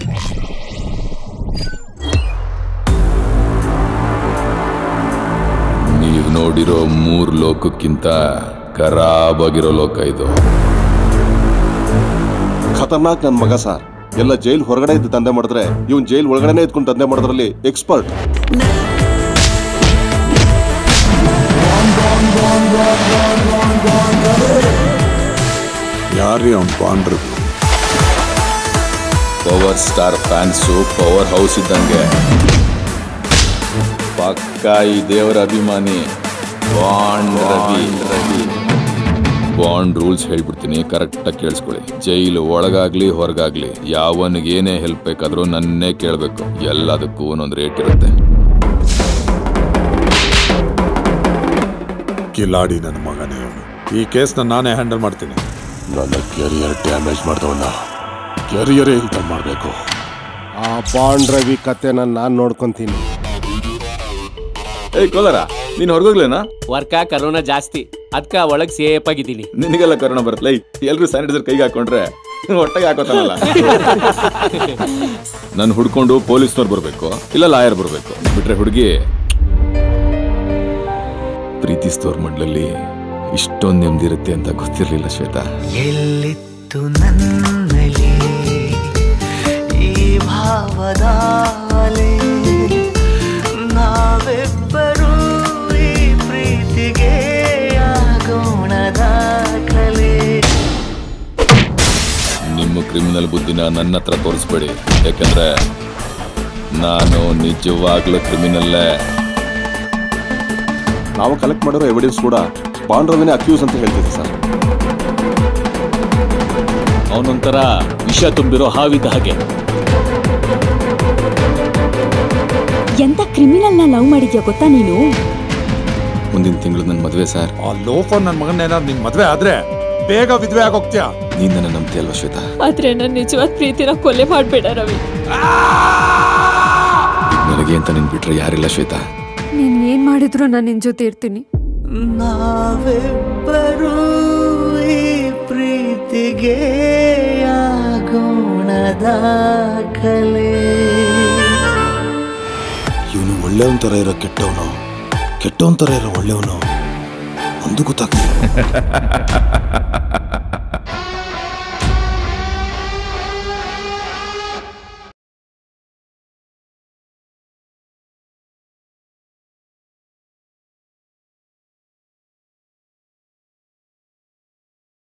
ನೀವು ನೋಡಿರೋ ಮೂರ್ ಲೋಕಕ್ಕಿಂತ ಖರಾಬಾಗಿರೋ ಲೋಕ ಇದು ಖತರ್ನಾಕ್ ನನ್ ಮಗ ಸರ್ ಎಲ್ಲ ಜೈಲ್ ಹೊರಗಡೆ ಇದ್ದು ದಂಧೆ ಮಾಡಿದ್ರೆ ಇವನ್ ಜೈಲ್ ಒಳಗಡೆನೆ ಇದ್ಕೊಂಡು ದಂಧೆ ಮಾಡೋದ್ರಲ್ಲಿ ಎಕ್ಸ್ಪರ್ಟ್ ಯಾರ್ರೀ ಅವ್ನು ಪಾಂಡ್ರು power star fans power house ಇದ್ದಂಗೆ ಪಕ್ಕ ಈ ದೇವರ ಅಭಿಮಾನಿ bond Ravi Ravi bond rules ಹೇಳ್ಬಿಡ್ತೀನಿ ಕರೆಕ್ಟಾಗಿ ಕೇಳಿಸ್ಕೊಳ್ಳಿ ಜೈಲು ಒಳಗಾಗ್ಲಿ ಹೊರಗಾಗ್ಲಿ ಯಾವನಿಗೇನೇ ಹೆಲ್ಪ್ ಬೇಕಾದ್ರೂ ನನ್ನೇ ಕೇಳಬೇಕು ಎಲ್ಲದಕ್ಕೂ ಒಂದೊಂದು ರೇಟ್ ಇರುತ್ತೆ ಕಿಲಾಡಿ ನನ್ನ ಮಗನೇ ಅವನು ಈ ಕೇಸ್ನ ನಾನೇ ಹ್ಯಾಂಡಲ್ ಮಾಡ್ತೀನಿ ನನ್ನ ಕೆರಿಯರ್ ಡ್ಯಾಮೇಜ್ ಮಾಡ್ದವನ್ನ ಕೆರಿಯರೇ ಇಲ್ದಂಗ್ ಮಾಡ್ಬೇಕು ಆ ಬಾಂಡ್ ರವಿ ಕತೆನ ನಾನ್ ನೋಡ್ಕೊಂತೀನಿ ಏಯ್ ಕೋಲಾರ ನೀನು ಹೊರಗೋಗ್ಲೇನಾ ವರ್ಕ ಕರೋನಾ ಜಾಸ್ತಿ ಅದ್ಕ ಒಳಗ್ ಸೇಫ್ ಆಗಿದ್ದೀನಿ ನಿನಗೆಲ್ಲ ಕರೋನಾ ಬರುತ್ತಲ್ಲ ಎಲ್ರು ಸ್ಯಾನಿಟೈಸರ್ ಕೈಗೆ ಹಾಕೊಂಡ್ರೆ ಹೊಟ್ಟೆಗೆ ಹಾಕೋತಾನಲ್ಲ ನಾನು ಹುಡ್ಕೊಂಡು ಪೊಲೀಸ್ನವ್ರು ಬರಬೇಕು ಇಲ್ಲ ಲಾಯರ್ ಬರಬೇಕು ಬಿಟ್ರೆ ಹುಡುಗಿ ಪ್ರೀತಿಸ್ತೋರ್ ಮಂಡ್ಲಲ್ಲಿ ಇಷ್ಟೊಂದು ನೆಮ್ಮದಿ ಇರುತ್ತೆ ಅಂತ ಗೊತ್ತಿರಲಿಲ್ಲ ಶ್ವೇತಾ ಎಲ್ಲಿತ್ತು ನನ್ನಲ್ಲಿ ಈ ಭಾವದ ಅಲೆ ನಾವೆಬ್ಬರೂ ಈ ಪ್ರೀತಿಗೆ ಆಗೋಣ ದಾಖಲೆ ನಿಮ್ಮ ಕ್ರಿಮಿನಲ್ ಬುದ್ಧಿನ ನನ್ನ ಹತ್ರ ತೋರಿಸ್ಬೇಡಿ ಯಾಕಂದ್ರೆ ನಾನು ನಿಜವಾಗ್ಲೂ ಕ್ರಿಮಿನಲ್ಲೇ ನಾವು ಕಲೆಕ್ಟ್ ಮಾಡಿರೋ ಎವಿಡೆನ್ಸ್ ಕೂಡ ಬಾಂಡ್ ರವಿನೇ ಅಕ್ಯೂಸ್ ಅಂತ ಹೇಳ್ತಿದ್ದೆ ಸರ್ ಅವನೊಂಥರ ವಿಷ ತುಂಬಿರೋ ಹಾವಿದ್ದ ಹಾಗೆ ಎಂತ ಕ್ರಿಮಿನಲ್ನ ಲವ್ ಮಾಡಿದ್ಯಾ ಗೊತ್ತಾ ನೀನು ಮುಂದಿನ ತಿಂಗಳು ನನ್ನ ಮದುವೆ ಸರ್ ಆ ಲೋಫರ್ ನನ್ನ ಮಗನ ಏನಾದ್ರು ನಿನ್ ಮದ್ವೆ ಆದ್ರೆ ಬೇಗ ವಿಧವೆ ಆಗೋಗ್ತೀಯಾ ನೀನ್ ನನ್ನ ನಂಬ್ತೀಯಲ್ವಾ ಶ್ವೇತಾ ಆದ್ರೆ ನನ್ನ ನಿಜವಾದ ಪ್ರೀತಿನ ಕೊಲೆ ಮಾಡ್ಬೇಡ ರವಿ ನನಗೆ ಅಂತ ನಿನ್ ಬಿಟ್ರೆ ಯಾರಿಲ್ಲ ಶ್ವೇತಾ ನೀನ್ ಏನ್ ಮಾಡಿದ್ರು ನಾನು ನಿನ್ ಜೊತೆ ಇರ್ತೀನಿ ನಾವೆಬ್ಬರೂ ಈ ಪ್ರೀತಿಗೆ ಆಗೋಣ ದಾಖಲೆ ಇವನು ಒಳ್ಳೆಯವನ್ ತರ ಇರೋ ಕೆಟ್ಟವನು ಕೆಟ್ಟವನ್ ತರ ಇರೋ ಒಳ್ಳೆಯವನು ಒಂದು ಗೊತ್ತಾಗ್ತಿಲ್ಲ